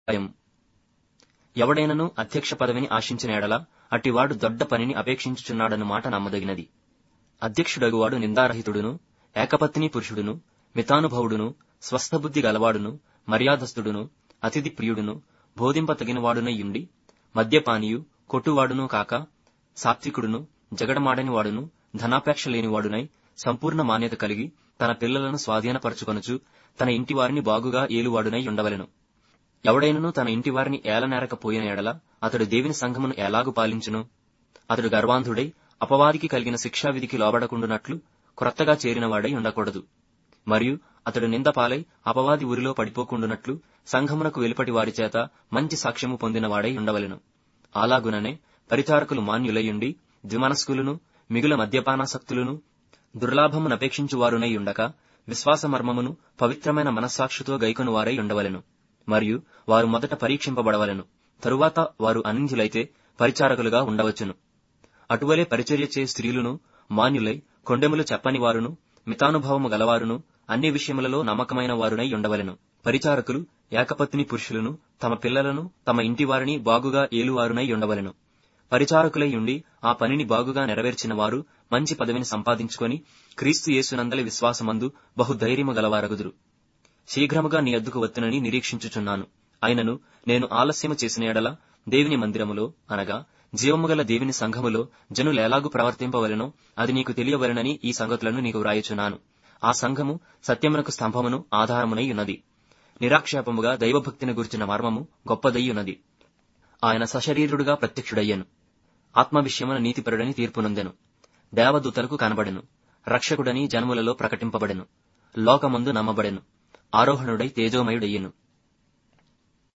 భయం ఎవడైనను అధ్యక్ష పదవిని ఆశించిన ఎడల అట్టివాడు దొడ్డ పనిని అపేక్షించుచున్నాడన్న మాట నమ్మదగినది అధ్యక్షుడగువాడు నిందారహితుడును ఏకపత్ని పురుషుడును మితానుభవుడును స్వస్థబుద్ధి గలవాడును మర్యాదస్తుడును అతిథి ప్రియుడును బోధింపతగినవాడునయ్యుండి మద్యపానీయు కొట్టువాడును కాక సాత్వికుడును జగడమాడని వాడును ధనాపేక్ష లేనివాడునై సంపూర్ణ మాన్యత కలిగి తన పిల్లలను స్వాధీనపరచుకొనుచు తన ఇంటి వారిని బాగుగా ఏలువాడునై ఉండవలెను ఎవడైనను తన ఇంటి వారిని ఏలనేరకపోయిన ఎడల అతడు దేవుని సంఘమును ఎలాగు పాలించును అతడు గర్వాంధుడై అపవాదికి కలిగిన శిక్షావిధికి లోబడకుండునట్లు క్రొత్తగా చేరినవాడై ఉండకూడదు మరియు అతడు నిందపాలై అపవాది ఉరిలో పడిపోకుండునట్లు సంఘమునకు వెలుపటి వారి చేత మంచి సాక్ష్యము పొందినవాడై ఉండవలెను అలాగుననే పరిచారకులు మాన్యులయుండి ద్విమనస్కులను మిగుల మద్యపానాసక్తులను దుర్లాభమునపేక్షించువారునై ఉండక విశ్వాసమర్మమును పవిత్రమైన మనస్సాక్షితో గైకొను వారై ఉండవలెను మరియు వారు మొదట పరీక్షింపబడవలెను తరువాత వారు అనింద్యులైతే పరిచారకులుగా ఉండవచ్చును అటువలే పరిచర్య చే స్త్రీలును మాన్యులై కొండెములు చెప్పని వారును మితానుభవము గలవారును అన్ని విషయములలో నమ్మకమైన వారునై ఉండవలెను పరిచారకులు ఏకపత్ని పురుషులను తమ పిల్లలను తమ ఇంటి వారిని బాగుగా ఏలువారునై ఉండవలెను పరిచారకులై ఉండి ఆ పనిని బాగుగా నెరవేర్చిన వారు మంచి పదవిని సంపాదించుకొని క్రీస్తు యేసునందలి విశ్వాసమందు బహుధైర్యము గలవారగుదురు శీఘ్రముగా నీ అద్దుకు వత్తునని నిరీక్షించుచున్నాను అయినను నేను ఆలస్యము చేసిన ఎడల దేవుని మందిరములో అనగా జీవముగల దేవుని సంఘములో జనులు ఎలాగు ప్రవర్తింపవలెనో అది నీకు తెలియవలెనని ఈ సంగతులను నీకు వ్రాయుచున్నాను ఆ సంఘము సత్యమునకు స్తంభమును ఆధారమునై ఉన్నది నిరాక్షేపముగా దైవభక్తిని గురించిన మర్మము గొప్పదయ్యున్నది ఆయన సశరీరుడుగా ప్రత్యక్షుడయ్యను ఆత్మ విషయమున నీతిపరుడని తీర్పునొందెను దేవదూతలకు కనబడెను రక్షకుడని జనములలో ప్రకటింపబడెను లోకమందు నమ్మబడెను ఆరోహణుడై తేజోమయుడయ్యెను